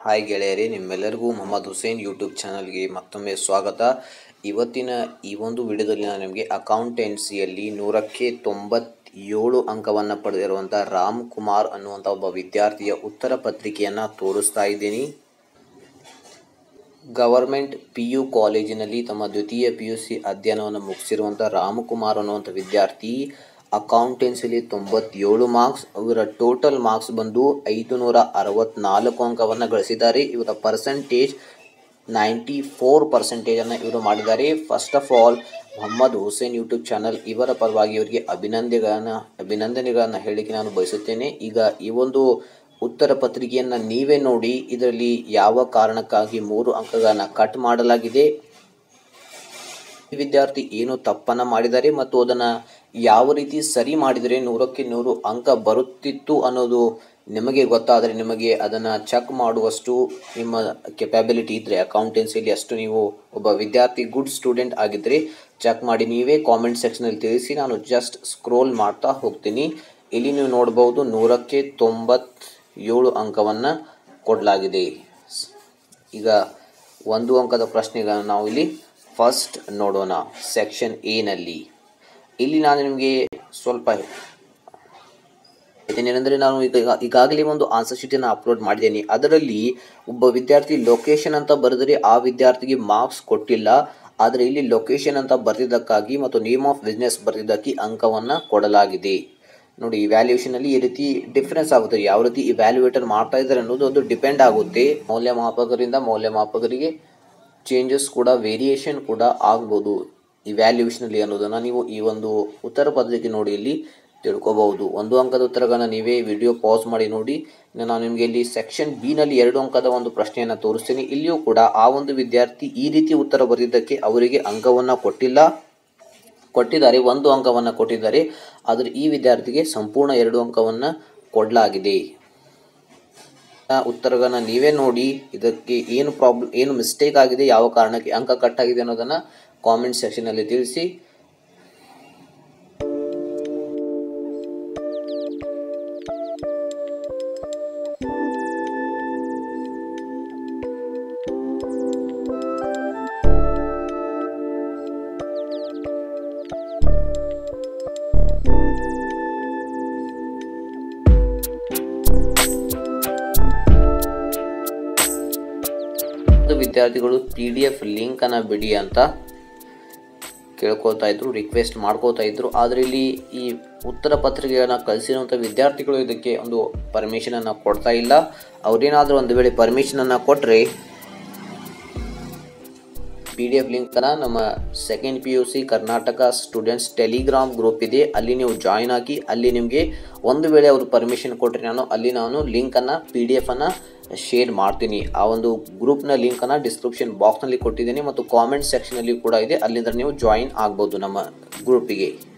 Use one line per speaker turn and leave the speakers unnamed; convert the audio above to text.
hi ಗೆಳೆಯರೇ ನಿಮ್ಮೆಲ್ಲರಿಗೂ Mohammed Hussain YouTube ಚಾನಲ್ಗೆ ಮತ್ತೊಮ್ಮೆ ಸ್ವಾಗತ ಇವತ್ತಿನ ಈ ಒಂದು ವಿಡಿಯೋದಲ್ಲಿ ನಾನು ನಿಮಗೆ ಅಕೌಂಟೆನ್ಸಿಯಲ್ಲಿ ನೂರಕ್ಕೆ ತೊಂಬತ್ತೇಳು ಅಂಕವನ್ನು ಪಡೆದಿರುವಂಥ ರಾಮ್ ಕುಮಾರ್ ಅನ್ನುವಂಥ ಒಬ್ಬ ವಿದ್ಯಾರ್ಥಿಯ ಉತ್ತರ ಪತ್ರಿಕೆಯನ್ನು ತೋರಿಸ್ತಾ ಇದ್ದೀನಿ ಗವರ್ಮೆಂಟ್ ಪಿ ಯು ಕಾಲೇಜಿನಲ್ಲಿ ತಮ್ಮ ದ್ವಿತೀಯ ಪಿ ಯು ಸಿ ಅಧ್ಯಯನವನ್ನು ಮುಗಿಸಿರುವಂಥ ರಾಮಕುಮಾರ್ ಅನ್ನುವಂಥ ವಿದ್ಯಾರ್ಥಿ ಅಕೌಂಟೆನ್ಸಿಲಿ ತೊಂಬತ್ತೇಳು ಮಾರ್ಕ್ಸ್ ಇವರ ಟೋಟಲ್ ಮಾರ್ಕ್ಸ್ ಬಂದು ಐದು ನೂರ ಅರವತ್ನಾಲ್ಕು ಅಂಕವನ್ನು ಗಳಿಸಿದ್ದಾರೆ ಇವರ ಪರ್ಸೆಂಟೇಜ್ ನೈಂಟಿ ಫೋರ್ ಪರ್ಸೆಂಟೇಜನ್ನು ಇವರು ಮಾಡಿದ್ದಾರೆ first of all Mohammed Hussain YouTube channel ಇವರ ಪರವಾಗಿ ಇವರಿಗೆ ಅಭಿನಂದನೆಗಳನ್ನು ಅಭಿನಂದನೆಗಳನ್ನು ಹೇಳಲಿಕ್ಕೆ ನಾನು ಬಯಸುತ್ತೇನೆ ಈಗ ಈ ಒಂದು ಉತ್ತರ ಪತ್ರಿಕೆಯನ್ನು ನೀವೇ ನೋಡಿ ಇದರಲ್ಲಿ ಯಾವ ಕಾರಣಕ್ಕಾಗಿ ಮೂರು ಅಂಕಗಳನ್ನು ಕಟ್ ಮಾಡಲಾಗಿದೆ ಈ ವಿದ್ಯಾರ್ಥಿ ಏನು ತಪ್ಪನ್ನು ಮಾಡಿದ್ದಾರೆ ಮತ್ತು ಅದನ್ನು ಯಾವ ರೀತಿ ಸರಿ ಮಾಡಿದರೆ ನೂರಕ್ಕೆ ನೂರು ಅಂಕ ಬರುತ್ತಿತ್ತು ಅನ್ನೋದು ನಿಮಗೆ ಗೊತ್ತಾದರೆ ನಿಮಗೆ ಅದನ್ನು ಚೆಕ್ ಮಾಡುವಷ್ಟು ನಿಮ್ಮ ಕೆಪಾಬಿಲಿಟಿ ಇದ್ದರೆ ಅಕೌಂಟೆನ್ಸಿಯಲ್ಲಿ ಅಷ್ಟು ನೀವು ಒಬ್ಬ ವಿದ್ಯಾರ್ಥಿ ಗುಡ್ ಸ್ಟೂಡೆಂಟ್ ಆಗಿದ್ದರೆ ಚೆಕ್ ಮಾಡಿ ನೀವೇ ಕಾಮೆಂಟ್ ಸೆಕ್ಷನಲ್ಲಿ ತಿಳಿಸಿ ನಾನು ಜಸ್ಟ್ ಸ್ಕ್ರೋಲ್ ಮಾಡ್ತಾ ಹೋಗ್ತೀನಿ ಇಲ್ಲಿ ನೀವು ನೋಡ್ಬೋದು ನೂರಕ್ಕೆ ತೊಂಬತ್ತೇಳು ಅಂಕವನ್ನು ಕೊಡಲಾಗಿದೆ ಈಗ ಒಂದು ಅಂಕದ ಪ್ರಶ್ನೆಗಳನ್ನು ನಾವು ಇಲ್ಲಿ ಫಸ್ಟ್ ನೋಡೋಣ ಸೆಕ್ಷನ್ ಎನಲ್ಲಿ ಇಲ್ಲಿ ನಾನು ನಿಮಗೆ ಸ್ವಲ್ಪ ಏನೆಂದರೆ ನಾನು ಈಗ ಈಗಾಗಲೇ ಒಂದು ಆನ್ಸರ್ ಶೀಟನ್ನು ಅಪ್ಲೋಡ್ ಮಾಡಿದ್ದೇನೆ ಅದರಲ್ಲಿ ಒಬ್ಬ ವಿದ್ಯಾರ್ಥಿ ಲೊಕೇಶನ್ ಅಂತ ಬರೆದರೆ ಆ ವಿದ್ಯಾರ್ಥಿಗೆ ಮಾರ್ಕ್ಸ್ ಕೊಟ್ಟಿಲ್ಲ ಆದರೆ ಇಲ್ಲಿ ಲೊಕೇಶನ್ ಅಂತ ಬರೆದಿದ್ದಕ್ಕಾಗಿ ಮತ್ತು ನೇಮ್ ಆಫ್ ಬಿಸ್ನೆಸ್ ಬರೆದಿದ್ದಕ್ಕೆ ಅಂಕವನ್ನು ಕೊಡಲಾಗಿದೆ ನೋಡಿ ಇವ್ಯಾಲ್ಯೂಯೇಷನಲ್ಲಿ ಈ ರೀತಿ ಡಿಫ್ರೆನ್ಸ್ ಆಗುತ್ತೆ ಯಾವ ರೀತಿ ಇವ್ಯಾಲ್ಯೂಯೇಟರ್ ಮಾಡ್ತಾ ಇದ್ದಾರೆ ಅನ್ನೋದು ಅದು ಡಿಪೆಂಡ್ ಆಗುತ್ತೆ ಮೌಲ್ಯಮಾಪಕರಿಂದ ಮೌಲ್ಯಮಾಪಕರಿಗೆ ಚೇಂಜಸ್ ಕೂಡ ವೇರಿಯೇಷನ್ ಕೂಡ ಆಗ್ಬೋದು ಇವ್ಯಾಲ್ಯೂಯೇಷನಲ್ಲಿ ಅನ್ನೋದನ್ನು ನೀವು ಈ ಒಂದು ಉತ್ತರ ಪತ್ರಿಕೆ ನೋಡಿ ಇಲ್ಲಿ ತಿಳ್ಕೊಬಹುದು ಒಂದು ಅಂಕದ ಉತ್ತರಗಳನ್ನ ನೀವೇ ವಿಡಿಯೋ ಪಾಸ್ ಮಾಡಿ ನೋಡಿ ನಾನು ನಿಮಗೆ ಇಲ್ಲಿ ಸೆಕ್ಷನ್ ಬಿನಲ್ಲಿ ಎರಡು ಅಂಕದ ಒಂದು ಪ್ರಶ್ನೆಯನ್ನು ತೋರಿಸ್ತೀನಿ ಇಲ್ಲಿಯೂ ಕೂಡ ಆ ಒಂದು ವಿದ್ಯಾರ್ಥಿ ಈ ರೀತಿ ಉತ್ತರ ಬರೆದಿದ್ದಕ್ಕೆ ಅವರಿಗೆ ಅಂಕವನ್ನು ಕೊಟ್ಟಿಲ್ಲ ಕೊಟ್ಟಿದ್ದಾರೆ ಒಂದು ಅಂಕವನ್ನು ಕೊಟ್ಟಿದ್ದಾರೆ ಆದರೆ ಈ ವಿದ್ಯಾರ್ಥಿಗೆ ಸಂಪೂರ್ಣ ಎರಡು ಅಂಕವನ್ನು ಕೊಡಲಾಗಿದೆ ಉತ್ತರಗಳನ್ನ ನೀವೇ ನೋಡಿ ಇದಕ್ಕೆ ಏನು ಪ್ರಾಬ್ಲಮ್ ಏನು ಮಿಸ್ಟೇಕ್ ಆಗಿದೆ ಯಾವ ಕಾರಣಕ್ಕೆ ಅಂಕ ಕಟ್ ಆಗಿದೆ ಅನ್ನೋದನ್ನು ಕಾಮೆಂಟ್ ಸೆಕ್ಷನಲ್ಲಿ ತಿಳಿಸಿ ವಿದ್ಯಾರ್ಥಿಗಳು ಪಿ ಡಿ ಎಫ್ ಲಿಂಕನ್ನು ಬಿಡಿ ಅಂತ ಕೇಳ್ಕೊತಾ ಇದ್ರು ರಿಕ್ವೆಸ್ಟ್ ಮಾಡ್ಕೋತಾ ಇದ್ರು ಆದರೆ ಇಲ್ಲಿ ಈ ಉತ್ತರ ಪತ್ರಿಕೆಯನ್ನು ಕಳಿಸಿರುವಂಥ ವಿದ್ಯಾರ್ಥಿಗಳು ಇದಕ್ಕೆ ಒಂದು ಪರ್ಮಿಷನನ್ನು ಕೊಡ್ತಾ ಇಲ್ಲ ಅವ್ರೇನಾದರೂ ಒಂದು ವೇಳೆ ಪರ್ಮಿಷನನ್ನು ಕೊಟ್ಟರೆ ಪಿ ಡಿ ಎಫ್ ಲಿಂಕನ್ನು ನಮ್ಮ second P U C Karnataka students Telegram group ಇದೆ ಅಲ್ಲಿ ನೀವು ಜಾಯಿನ್ ಆಗಿ ಅಲ್ಲಿ ನಿಮಗೆ ಒಂದು ವೇಳೆ ಅವರು ಪರ್ಮಿಷನ್ ಕೊಟ್ಟರೆ ನಾನು ಅಲ್ಲಿ ನಾನು ಲಿಂಕನ್ನು ಪಿ ಡಿ ಎಫನ್ನು ಶೇರ್ ಮಾಡ್ತೀನಿ ಆ ಒಂದು ಗ್ರೂಪ್ನ ಲಿಂಕನ್ನು ಡಿಸ್ಕ್ರಿಪ್ಷನ್ ಬಾಕ್ಸ್ನಲ್ಲಿ ಕೊಟ್ಟಿದ್ದೀನಿ ಮತ್ತು ಕಾಮೆಂಟ್ ಸೆಕ್ಷನಲ್ಲಿ ಕೂಡ ಇದೆ ಅಲ್ಲಿಂದ ನೀವು ಜಾಯಿನ್ ಆಗ್ಬೋದು ನಮ್ಮ ಗ್ರೂಪಿಗೆ